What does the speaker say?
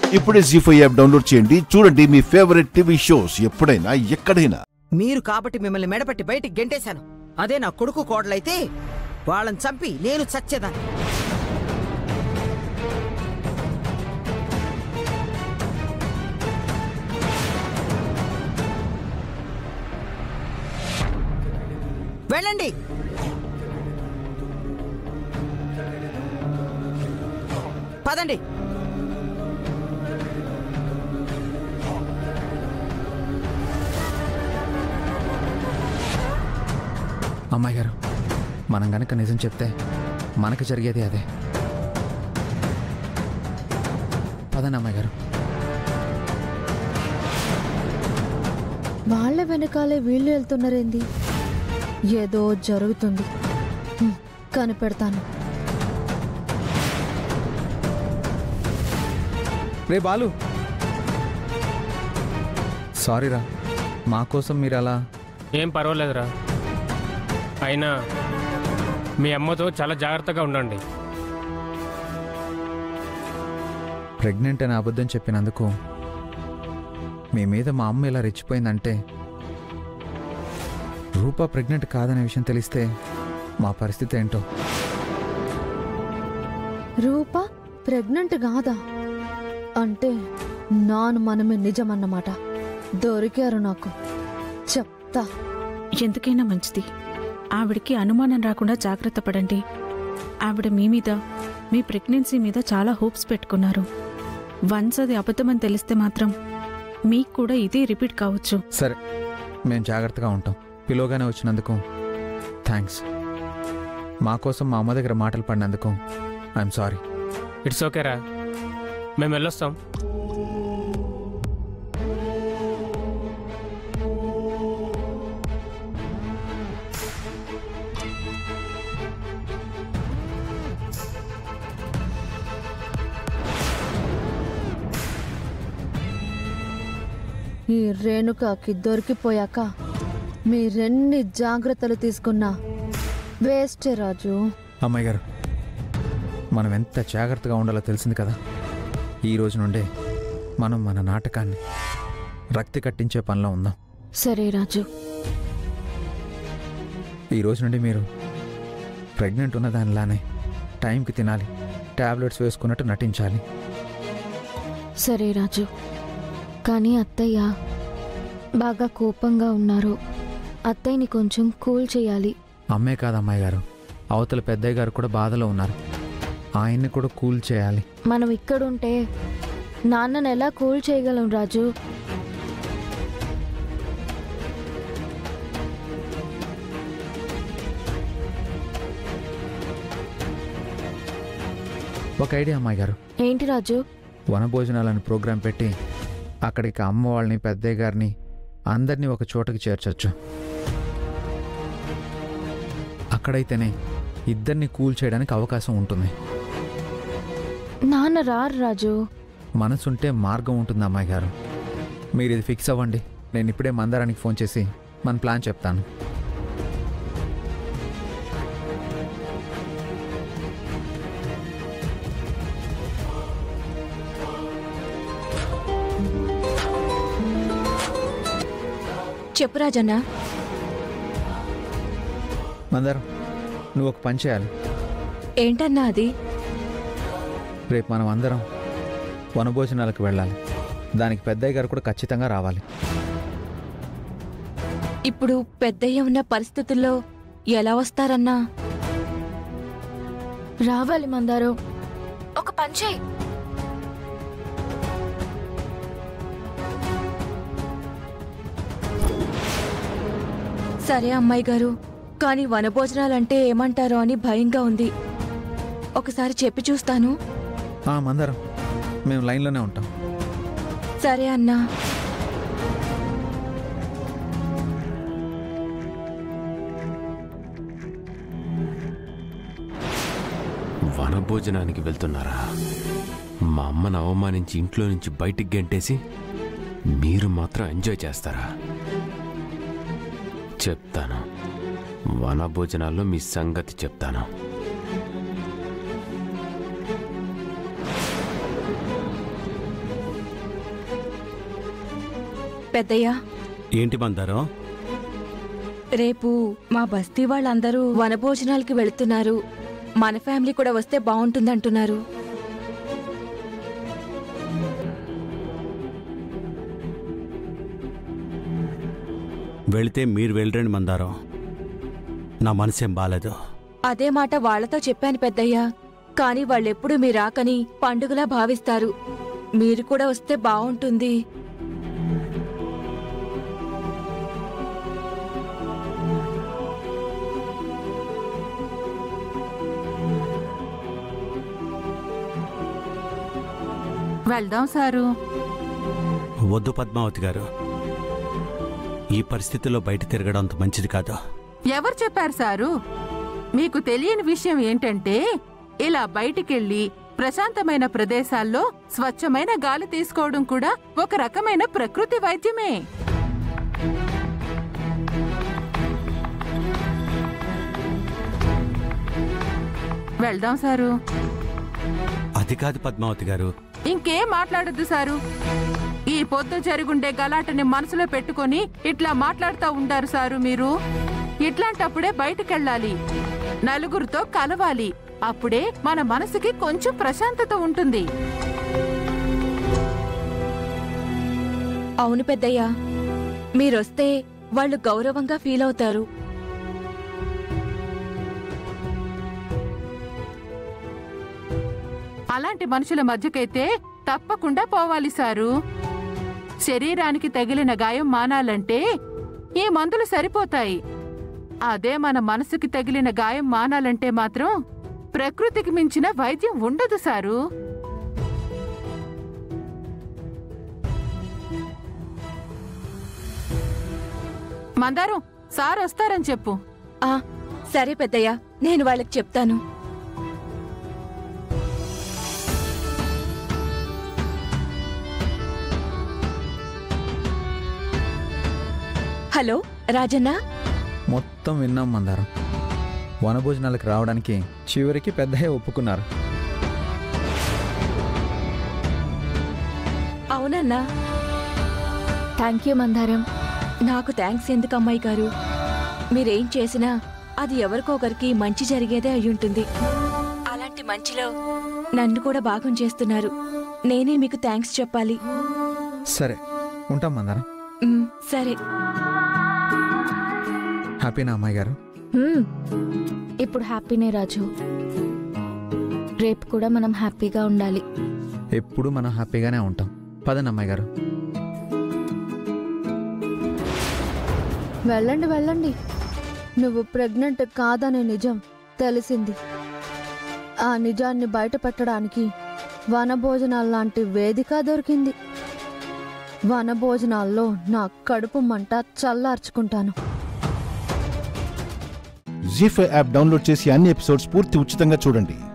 ఇప్పుడే G five app download చేయండి చూడండి మీ ఫేవరెట్ టీవీ షోస్ ఎప్పుడైనా ఎక్కడైనా మీరు కాబట్టి మిమ్మల్ని మెడపట్టి బయటికి గెంటేశాను అదే నా కొడుకు కోడలైతే వాళ్ళని చంపి నేను చచ్చేదాన్ని వెళ్ళండి పదండి అమ్మాయి గారు మనం గనక నిజం చెప్తే మనకు జరిగేది అదే పదండి అమ్మాయి గారు వాళ్ళ వెనకాలే వీళ్ళు వెళ్తున్నారేంది ఏదో జరుగుతుంది హ్మ్, కనిపెడతాను రే బాలు సారీరా మా కోసం మీరు అలా ఏం పర్వాలేదురా అయినా మీ అమ్మతో చాలా జాగ్రత్తగా ఉండండి ప్రెగ్నెంట్ అని అబద్ధం చెప్పినందుకు మీ మీద మా అమ్మ ఇలా రెచ్చిపోయిందంటే రూపా ప్రెగ్నెంట్ కాదనే విషయం తెలిస్తే మా పరిస్థితి ఏంటో రూప ప్రెగ్నెంట్ కాదా అంటే నాను మనమే నిజమన్నమాట దొరికారు నాకు చెప్తా ఎందుకైనా మంచిది ఆవిడకి అనుమానం రాకుండా జాగ్రత్త పడండి ఆవిడ మీ మీద మీ ప్రెగ్నెన్సీ మీద చాలా హోప్స్ పెట్టుకున్నారు వన్స్ అది అబద్ధమని తెలిస్తే మాత్రం మీకు కూడా ఇదే రిపీట్ కావచ్చు సరే మేము జాగ్రత్తగా ఉంటాం పిలోగానే వచ్చినందుకు థ్యాంక్స్ మా కోసం మా అమ్మ దగ్గర మాటలు పడినందుకు ఐఎమ్ సారీ ఇట్స్ ఓకేరా మేము వెళ్ళొస్తాం ఈ రేణుకకి దొరికిపోయాక మీరెన్ని జాగ్రత్తలు తీసుకున్నా వేస్టే రాజు అమ్మాయి గారు మనం ఎంత జాగ్రత్తగా ఉండాలో తెలిసింది కదా ఈ రోజు నుండే మనం మన నాటకాన్ని రక్తి కట్టించే పనిలో ఉందాం సరే రాజు ఈ రోజు నుండి మీరు ప్రెగ్నెంట్ ఉన్న దానిలానే టైంకి తినాలి టాబ్లెట్స్ వేసుకున్నట్టు నటించాలి సరే రాజు కానీ అత్తయ్య బాగా కోపంగా ఉన్నారు అత్తయ్యని కొంచెం కూల్ చేయాలి అమ్మే కాదు అమ్మాయి గారు అవతల పెద్దయ్య గారు కూడా బాధలో ఉన్నారు ఆయన్ని కూడా కూల్ చేయాలి మనం ఇక్కడుంటే నాన్నను ఎలా కూల్ చేయగలం రాజు ఒక ఐడియా అమ్మాయి గారు ఏంటి రాజు వనభోజనాలని ప్రోగ్రాం పెట్టి అక్కడికి అమ్మ వాళ్ళని పెద్దయ్య గారిని అందరినీ ఒక చోటకి చేర్చొచ్చు అక్కడైతేనే ఇద్దరిని కూల్ చేయడానికి అవకాశం ఉంటుంది నాన్న రారు రాజు మనసుంటే మార్గం ఉంటుంది అమ్మాయి గారు మీరు ఇది ఫిక్స్ అవ్వండి నేను ఇప్పుడే మందారానికి ఫోన్ చేసి మన ప్లాన్ చెప్తాను చెప్పు రాజన్న మందారం నువ్వు ఒక పని చేయాలి ఏంటన్నా అది రేపు మనం అందరం వనభోజనాలకు వెళ్ళాలి దానికి పెద్దయ్య గారు కూడా ఖచ్చితంగా రావాలి ఇప్పుడు పెద్దయ్య ఉన్న పరిస్థితుల్లో ఎలా వస్తారన్నా రావాలి మందారు ఒక పంచే సరే అమ్మాయి గారు కానీ వనభోజనాలంటే ఏమంటారో అని భయంగా ఉంది ఒకసారి చెప్పి చూస్తాను ఆ, మందారం మేము లైన్లోనే ఉంటాం సరే అన్నా వనభోజనానికి వెళ్తున్నారా మా అమ్మను అవమానించి ఇంట్లో నుంచి బయటికి గెంటేసి మీరు మాత్రం ఎంజాయ్ చేస్తారా చెప్తాను వనభోజనాల్లో మీ సంగతి చెప్తాను పెద్దయ్యా ఏంటి మందారం రేపు మా బస్తీ వాళ్ళందరూ వనభోజనాలకి వెళుతున్నారు మన ఫ్యామిలీ కూడా వస్తే బాగుంటుందంటున్నారు వెళితే మీరు వెళ్ళరండి మందారం నా మనసేం బాలేదు అదే మాట వాళ్లతో చెప్పాను పెద్దయ్యా కానీ వాళ్ళెప్పుడు మీ రాకని పండుగలా భావిస్తారు మీరు కూడా వస్తే బాగుంటుంది వెళ్దాం సారు వద్దు పద్మావతి గారు ఈ పరిస్థితిలో బయట తిరగడం అంత మంచిది కాదు ఎవరు చెప్పారు సారు మీకు తెలియని విషయం ఏంటంటే ఇలా బయటికెళ్ళి ప్రశాంతమైన ప్రదేశాల్లో స్వచ్ఛమైన గాలి తీసుకోవడం కూడా ఒక రకమైన ప్రకృతి వైద్యమే వెళ్దాం సారు అది కాదు పద్మావతి గారు ఇంకేం మాట్లాడొద్దు సారు ఈ పొద్దు జరుగుండే గలాటని మనసులో పెట్టుకొని ఇట్లా మాట్లాడుతూ ఉంటారు సారు మీరు ఇట్లాంటప్పుడే బయటకెళ్ళాలి నలుగురితో కలవాలి అప్పుడే మన మనసుకి కొంచెం ప్రశాంతత ఉంటుంది అవును పెద్దయ్యా మీరొస్తే వాళ్ళు గౌరవంగా ఫీల్ అవుతారు అలాంటి మనుషుల మధ్యకైతే తప్పకుండా పోవాలి సారు శరీరానికి తగిలిన గాయం మానాలంటే ఈ మందులు సరిపోతాయి అదే మన మనసుకి తగిలిన గాయం మానాలంటే మాత్రం ప్రకృతికి మించిన వైద్యం ఉండదు సారు మందారం సార్ వస్తారని చెప్పు ఆ సరే పెద్దయ్యా నేను వాళ్ళకి చెప్తాను హలో రాజన్న మొత్తం విన్నాం మందారం వనభోజనాలకు రావడానికి చివరికి పెద్దయ్య ఒప్పుకున్నారు అవునన్నా థ్యాంక్ యూ మందారం నాకు థ్యాంక్స్ ఎందుకు అమ్మాయి గారు మీరేం చేసినా అది ఎవరికొకరికి మంచి జరిగేదే అయ్యుంటుంది అలాంటి మంచిలో నన్ను కూడా భాగం చేస్తున్నారు నేనే మీకు థ్యాంక్స్ చెప్పాలి సరే ఉంటాం మందారం ఉమ్, సరే హ్యాపీనా అమ్మాయి గారు హ్మ్. ఇప్పుడు హ్యాపీనే రాజు రేపు కూడా మనం హ్యాపీగా ఉండాలి ఎప్పుడు మనం హ్యాపీగానే ఉంటాం పదండి అమ్మాయి గారు వెళ్ళండి వెళ్ళండి నువ్వు ప్రెగ్నెంట్ కాదనే నిజం తెలిసింది ఆ నిజాన్ని బయట పెట్టడానికి వనభోజనాల లాంటి వేదిక దొరికింది వనభోజనాల్లో నా కడుపు మంట చల్లార్చుకుంటాను జీ ఫైవ్ యాప్ డౌన్లోడ్ చేసి అన్ని ఎపిసోడ్స్ పూర్తి ఉచితంగా చూడండి